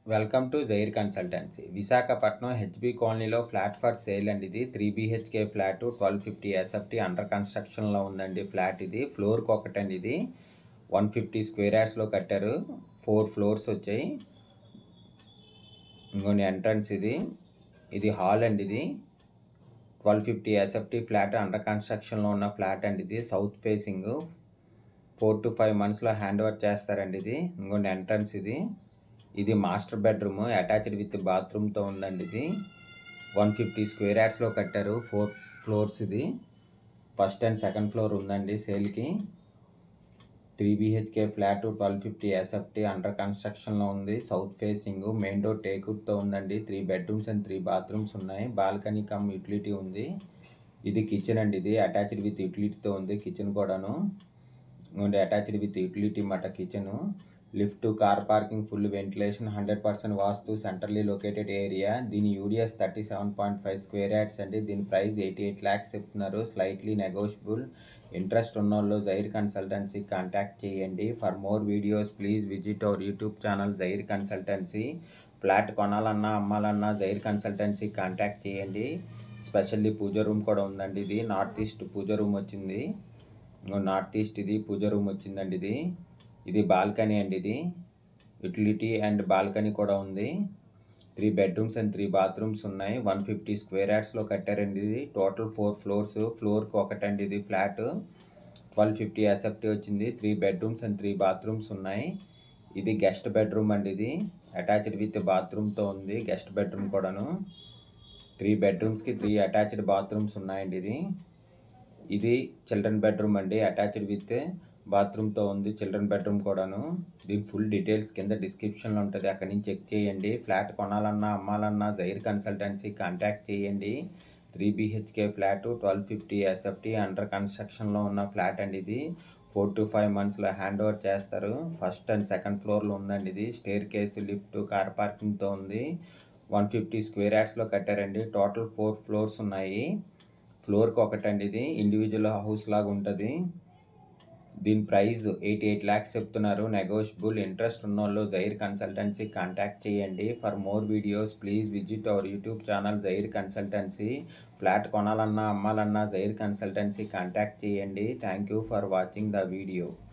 welcome to Jair consultancy Visakhapatnam HB కాలనీలో flat for sale అండి ఇది three BHK flat twelve fifty SFT under కన్స్ట్రక్షన్లో ఉందండి ఫ్లాట్ ఇది ఫ్లోర్కి ఒకటండి ఇది వన్ ఫిఫ్టీ స్క్వేర్ యార్డ్స్లో కట్టారు ఫోర్ ఫ్లోర్స్ వచ్చాయి ఇంకొన్ని ఎంట్రన్స్ ఇది ఇది హాల్ అండి ఇది twelve fifty SFT flat under కన్స్ట్రక్షన్లో ఉన్న ఫ్లాట్ అండి ఇది south facing four to five మంత్స్లో హ్యాండ్ ఓవర్ చేస్తారండి ఇది ఇంకొన్ని ఎంట్రన్స్ ఇది ఇది మాస్టర్ బెడ్రూమ్ అటాచ్డ్ విత్ బాత్రూమ్తో ఉందండి ఇది వన్ ఫిఫ్టీ స్క్వేర్ యార్డ్స్లో కట్టారు ఫోర్ ఫ్లోర్స్ ఇది ఫస్ట్ అండ్ సెకండ్ ఫ్లోర్ ఉందండి సేల్కి three BHK flat twelve fifty SFT under కన్స్ట్రక్షన్లో ఉంది సౌత్ ఫేసింగ్ మెయిన్ డోర్ టేకుడ్తో ఉందండి three bedrooms and three bathrooms ఉన్నాయి బాల్కనీ కమ్ యూటిలిటీ ఉంది ఇది కిచెన్ అండి ఇది అటాచ్డ్ విత్ యూటిలిటీతో ఉంది కిచెన్ కూడాను అటాచ్డ్ విత్ యూటిలిటీ మాట kitchen lift car parking full ventilation hundred percent vastu centrally located area దీని UDS thirty seven point five square yards అండి దీని ప్రైస్ ఎయిటీ ఎయిట్ ల్యాక్స్ చెప్తున్నారు స్లైట్లీ నెగోషియబుల్ ఇంట్రెస్ట్ ఉన్న వాళ్ళు జైర్ కన్సల్టెన్సీ కాంటాక్ట్ చేయండి for more videos please visit our YouTube channel Jair consultancy flat కొనాలన్నా అమ్మాలన్నా Jair consultancy contact చేయండి స్పెషల్లీ పూజ రూమ్ కూడా ఉందండి ఇది నార్త్ ఈస్ట్ పూజ రూమ్ వచ్చింది నార్త్ ఈస్ట్ ఇది పూజ రూమ్ వచ్చిందండి ఇది ఇది బాల్కనీ అండి ఇది యూటిలిటీ అండ్ బాల్కనీ కూడా ఉంది three bedrooms and three bathrooms ఉన్నాయి వన్ ఫిఫ్టీ స్క్వేర్ యార్డ్స్లో కట్టారండి ఇది టోటల్ ఫోర్ ఫ్లోర్స్ ఫ్లోర్కి ఒకటండి ఇది ఫ్లాట్ ట్వెల్వ్ ఫిఫ్టీ ఎస్ఎఫ్టీ వచ్చింది three bedrooms and three bathrooms ఉన్నాయి ఇది గెస్ట్ బెడ్రూమ్ అండి ఇది అటాచ్డ్ విత్ బాత్రూమ్తో ఉంది గెస్ట్ బెడ్రూమ్ కూడాను త్రీ బెడ్రూమ్స్కి త్రీ అటాచ్డ్ బాత్రూమ్స్ ఉన్నాయండి ఇది ఇది చిల్డ్రన్ బెడ్రూమ్ అండి అటాచ్డ్ విత్ బాత్రూమ్తో ఉంది చిల్డ్రన్ బెడ్రూమ్ కూడాను దీని ఫుల్ డీటెయిల్స్ కింద డిస్క్రిప్షన్లో ఉంటుంది అక్కడి నుంచి చెక్ చేయండి ఫ్లాట్ కొనాలన్నా అమ్మాలన్నా జైర్ కన్సల్టెన్సీ కాంటాక్ట్ చేయండి three BHK flat twelve fifty SFT under కన్స్ట్రక్షన్లో ఉన్న ఫ్లాట్ అండి ఇది ఫోర్ టు ఫైవ్ మంత్స్లో హ్యాండ్ ఓవర్ చేస్తారు ఫస్ట్ అండ్ సెకండ్ ఫ్లోర్లో ఉందండి ఇది స్టేర్ కేసు లిఫ్ట్ కార్ పార్కింగ్తో ఉంది వన్ ఫిఫ్టీ స్క్వేర్ యార్డ్స్లో కట్టారండి టోటల్ ఫోర్ ఫ్లోర్స్ ఉన్నాయి ఫ్లోర్కి ఒకటండి ఇది ఇండివిజువల్ హౌస్ లాగా ఉంటుంది దీని ప్రైస్ ఎయిటీ ఎయిట్ ల్యాక్స్ చెప్తున్నారు నెగోషియబుల్ ఇంట్రెస్ట్ ఉన్న వాళ్ళు జైర్ కన్సల్టెన్సీ కాంటాక్ట్ చేయండి for more videos please visit our YouTube channel Jair consultancy flat కొనాలన్నా అమ్మాలన్నా జైర్ కన్సల్టెన్సీ కాంటాక్ట్ చేయండి thank you for watching the video